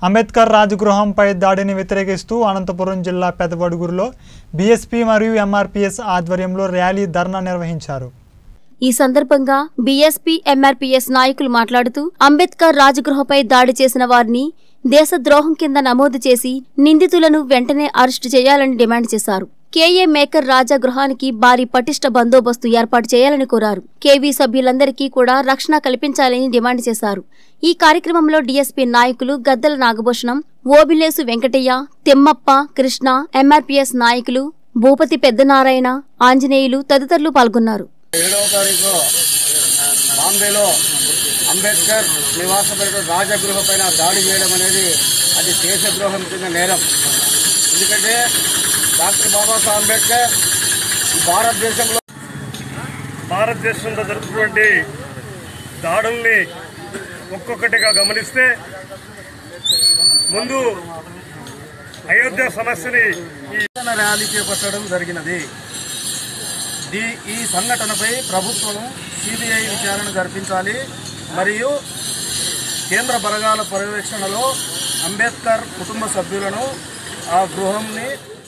అంబేద్కర్ రాజగృహంపై దాడిని వ్యతిరేకిస్తూ అనంతపురం జిల్లా పెదవడుగురులో బీఎస్పీ మరియు ఎంఆర్పీఎస్ ఆధ్వర్యంలో ర్యాలీ ధర్నా నిర్వహించారు ఈ సందర్భంగా బీఎస్పీ ఎంఆర్పీఎస్ నాయకులు మాట్లాడుతూ అంబేద్కర్ రాజగృహపై దాడి చేసిన వారిని దేశద్రోహం కింద నమోదు చేసి నిందితులను వెంటనే అరెస్టు చేయాలని డిమాండ్ చేశారు కేఏ మేకర్ రాజా గృహానికి భారీ పటిష్ట బందోబస్తు ఏర్పాటు చేయాలని కోరారు కేవీ సభ్యులందరికీ కూడా రక్షణ కల్పించాలని డిమాండ్ చేశారు ఈ కార్యక్రమంలో డీఎస్పీ నాయకులు గద్దల నాగభూషణం ఓబిలేసు వెంకటయ్య తిమ్మప్ప కృష్ణ ఎంఆర్పీఎస్ నాయకులు భూపతి పెద్దనారాయణ ఆంజనేయులు తదితరులు పాల్గొన్నారు ఏడవ తారీఖు బాంబేలో అంబేద్కర్ నివాసమైన రాజగృహ పైన దాడి చేయడం అనేది అది దేశద్రోహం కింద నేరం ఎందుకంటే డాక్టర్ బాబాసాహెబ్ అంబేద్కర్ ఈ భారతదేశంలో భారతదేశంలో జరుగుతున్నటువంటి దాడుల్ని ఒక్కొక్కటిగా గమనిస్తే ముందు అయోధ్య సమస్యని ఈ నిరసన ర్యాలీ చేపట్టడం జరిగినది దీ ఈ సంఘటనపై ప్రభుత్వం సిబిఐ విచారణ జరిపించాలి మరియు కేంద్ర బలగాల పర్యవేక్షణలో అంబేద్కర్ కుటుంబ సభ్యులను ఆ గృహంని